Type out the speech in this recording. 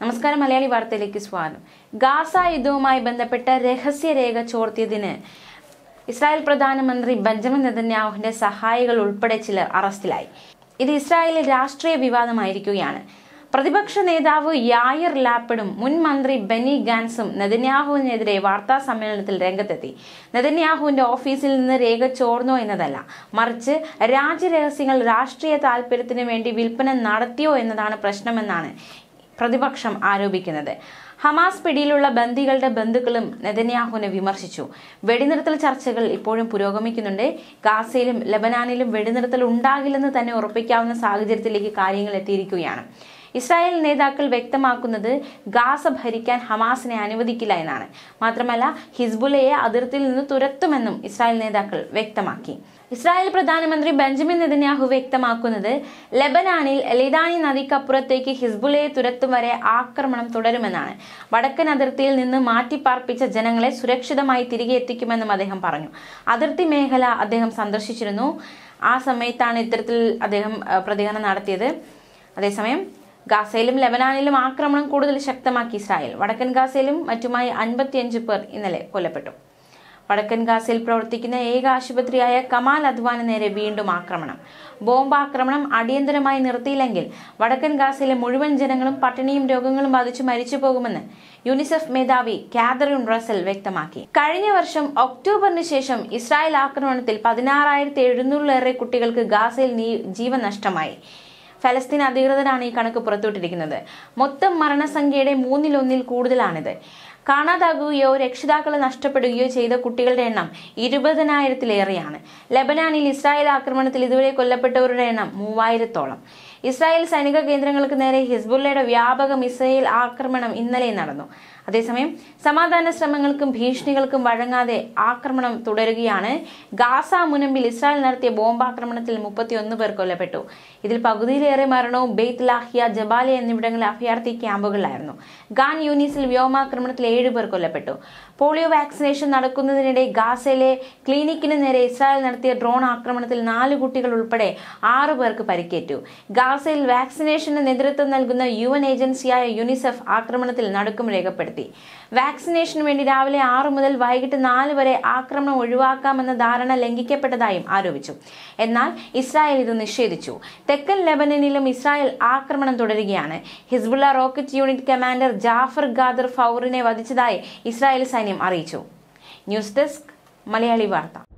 നമസ്കാരം മലയാളി വാർത്തയിലേക്ക് സ്വാഗതം ഗാസ യുദ്ധവുമായി ബന്ധപ്പെട്ട രഹസ്യരേഖ ചോർത്തിയതിന് ഇസ്രായേൽ പ്രധാനമന്ത്രി ബെഞ്ചമിൻ നെതന്യാഹുവിന്റെ സഹായികൾ ഉൾപ്പെടെ ചിലർ അറസ്റ്റിലായി ഇത് ഇസ്രായേലിൽ രാഷ്ട്രീയ വിവാദമായിരിക്കുകയാണ് പ്രതിപക്ഷ നേതാവ് യായർ ലാപ്പിഡും മുൻ മന്ത്രി ബെനി ഗാൻസും നെതന്യാഹുവിനെതിരെ വാർത്താ സമ്മേളനത്തിൽ രംഗത്തെത്തി നെതന്യാഹുവിന്റെ ഓഫീസിൽ നിന്ന് രേഖ ചോർന്നോ എന്നതല്ല മറിച്ച് രാജ്യരഹസ്യങ്ങൾ രാഷ്ട്രീയ താൽപര്യത്തിന് വേണ്ടി വിൽപ്പന നടത്തിയോ എന്നതാണ് പ്രശ്നമെന്നാണ് പ്രതിപക്ഷം ആരോപിക്കുന്നത് ഹമാസ് പിടിയിലുള്ള ബന്ദികളുടെ ബന്ധുക്കളും നെതന്യാഹുവിനെ വിമർശിച്ചു വെടിനിർത്തൽ ചർച്ചകൾ ഇപ്പോഴും പുരോഗമിക്കുന്നുണ്ട് ഗാസയിലും ലബനാനിലും വെടിനിർത്തൽ ഉണ്ടാകില്ലെന്ന് തന്നെ ഉറപ്പിക്കാവുന്ന സാഹചര്യത്തിലേക്ക് കാര്യങ്ങൾ എത്തിയിരിക്കുകയാണ് ഇസ്രായേൽ നേതാക്കൾ വ്യക്തമാക്കുന്നത് ഗാസ ഭരിക്കാൻ ഹമാസിനെ അനുവദിക്കില്ല എന്നാണ് മാത്രമല്ല ഹിസ്ബുലയെ അതിർത്തിയിൽ നിന്ന് തുരത്തുമെന്നും ഇസ്രായേൽ നേതാക്കൾ വ്യക്തമാക്കി ഇസ്രായേൽ പ്രധാനമന്ത്രി ബെഞ്ചമിൻ നെതന്യാഹു വ്യക്തമാക്കുന്നത് ലെബനാനിൽ ലിദാനി നദിക്കപ്പുറത്തേക്ക് ഹിസ്ബുലയെ തുരത്തും വരെ ആക്രമണം തുടരുമെന്നാണ് വടക്കൻ അതിർത്തിയിൽ നിന്ന് മാറ്റിപ്പാർപ്പിച്ച ജനങ്ങളെ സുരക്ഷിതമായി തിരികെ എത്തിക്കുമെന്നും അദ്ദേഹം പറഞ്ഞു അതിർത്തി മേഖല അദ്ദേഹം സന്ദർശിച്ചിരുന്നു ആ സമയത്താണ് ഇത്തരത്തിൽ അദ്ദേഹം ആ, പ്രതികരണം നടത്തിയത് അതേസമയം ഗാസയിലും ലെബനാനിലും ആക്രമണം കൂടുതൽ ശക്തമാക്കി ഇസ്രായേൽ വടക്കൻ ഗാസയിലും മറ്റുമായി അൻപത്തിയഞ്ച് പേർ ഇന്നലെ കൊല്ലപ്പെട്ടു വടക്കൻ ഗാസയിൽ പ്രവർത്തിക്കുന്ന ഏക ആശുപത്രിയായ കമാൽ അദ്വാന് നേരെ വീണ്ടും ആക്രമണം ബോംബാക്രമണം അടിയന്തരമായി നിർത്തിയില്ലെങ്കിൽ വടക്കൻ ഗാസയിലെ മുഴുവൻ ജനങ്ങളും പട്ടിണിയും രോഗങ്ങളും ബാധിച്ചു മരിച്ചു പോകുമെന്ന് യുനിസെഫ് മേധാവി കാതറിൻ റസൽ വ്യക്തമാക്കി കഴിഞ്ഞ വർഷം ഒക്ടോബറിന് ശേഷം ഇസ്രായേൽ ആക്രമണത്തിൽ പതിനാറായിരത്തി എഴുന്നൂറിലേറെ കുട്ടികൾക്ക് ഗാസയിൽ നീ- ജീവൻ നഷ്ടമായി ഫലസ്തീൻ അധികൃതരാണ് ഈ കണക്ക് പുറത്തുവിട്ടിരിക്കുന്നത് മൊത്തം മരണസംഖ്യയുടെ മൂന്നിലൊന്നിൽ കൂടുതലാണിത് കാണാതാകുകയോ രക്ഷിതാക്കളെ നഷ്ടപ്പെടുകയോ ചെയ്ത കുട്ടികളുടെ എണ്ണം ഇരുപതിനായിരത്തിലേറെയാണ് ലബനാനിൽ ഇസ്രായേൽ ആക്രമണത്തിൽ ഇതുവരെ കൊല്ലപ്പെട്ടവരുടെ എണ്ണം മൂവായിരത്തോളം ഇസ്രായേൽ സൈനിക കേന്ദ്രങ്ങൾക്ക് നേരെ ഹിസ്ബുള്ളയുടെ വ്യാപക മിസൈൽ ആക്രമണം ഇന്നലെ നടന്നു അതേസമയം സമാധാന ശ്രമങ്ങൾക്കും ഭീഷണികൾക്കും വഴങ്ങാതെ ആക്രമണം തുടരുകയാണ് ഗാസ മുനമ്പിൽ ഇസ്രായേൽ നടത്തിയ ബോംബാക്രമണത്തിൽ മുപ്പത്തിയൊന്ന് പേർ കൊല്ലപ്പെട്ടു ഇതിൽ പകുതിയിലേറെ മരണവും ബെയ്ത്ത് ലാഹിയ ജബാലെ എന്നിവിടങ്ങളിലെ അഭയാർത്ഥി ക്യാമ്പുകളിലായിരുന്നു ഗാൻ യൂനിസിൽ വ്യോമാക്രമണത്തിൽ ഏഴ് പേർ കൊല്ലപ്പെട്ടു പോളിയോ വാക്സിനേഷൻ നടക്കുന്നതിനിടെ ഗാസയിലെ ക്ലിനിക്കിന് നേരെ ഇസ്രായേൽ നടത്തിയ ഡ്രോൺ ആക്രമണത്തിൽ നാല് കുട്ടികൾ ഉൾപ്പെടെ ആറു പേർക്ക് പരിക്കേറ്റു ഗാസയിൽ വാക്സിനേഷന് നേതൃത്വം നൽകുന്ന യു എൻ ഏജൻസിയായ യുനിസെഫ് ആക്രമണത്തിൽ നടുക്കം രേഖപ്പെടുത്തി വാക്സിനേഷന് വേണ്ടി രാവിലെ ആറു മുതൽ വൈകിട്ട് നാല് വരെ ആക്രമണം ഒഴിവാക്കാമെന്ന ധാരണ ലംഘിക്കപ്പെട്ടതായും ആരോപിച്ചു എന്നാൽ ഇസ്രായേൽ ഇത് നിഷേധിച്ചു തെക്കൻ ലെബനനിലും ഇസ്രായേൽ ആക്രമണം തുടരുകയാണ് Hezbollah rocket unit commander Jafar Khader ഫൗറിനെ വധിച്ചതായി ഇസ്രായേൽ സൈന്യം അറിയിച്ചു ന്യൂസ് ഡെസ്ക് മലയാളി വാർത്ത